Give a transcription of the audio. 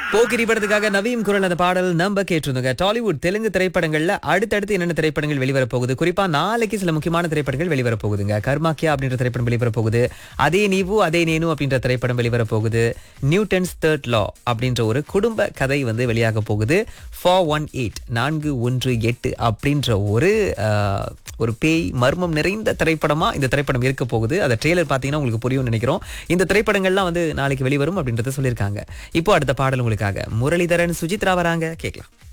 போக்கிரி படத்துக்காக நவீன் குரல் அந்த பாடல் நம்ம கேட்டிருந்தோங்க டாலிவுட் தெலுங்கு திரைப்படங்கள்ல அடுத்தடுத்து என்னென்ன திரைப்படங்கள் வெளிவர போகுது குறிப்பா நாளைக்கு சில முக்கியமான திரைப்படங்கள் வெளிவர போகுதுங்க கர்மாக்கியா அப்படின்ற திரைப்படம் வெளிவர போகுது அதே நீவு அதே நேனு அப்படின்ற திரைப்படம் வெளிவர போகுது நியூட்டன்ஸ் தேர்ட் லா அப்படின்ற ஒரு குடும்ப கதை வந்து வெளியாக போகுது ஃபோர் ஒன் எயிட் நான்கு ஒன்று எட்டு அப்படின்ற ஒரு ஆஹ், ஒரு பேய் மர்மம் நிறைந்த திரைப்படமா இந்த திரைப்படம் இருக்க போகுது அந்த ட்ரெய்லர் பார்த்தீங்கன்னா உங்களுக்கு புரியும்னு நினைக்கிறோம் இந்த திரைப்படங்கள்லாம் வந்து நாளைக்கு வெளிவரும் அப்படின்றத சொல்லியிருக்காங்க இப்போ அடுத்த பாடல் உங்களுக்காக முரளிதரன் சுஜித்ரா வராங்க கேட்கலாம்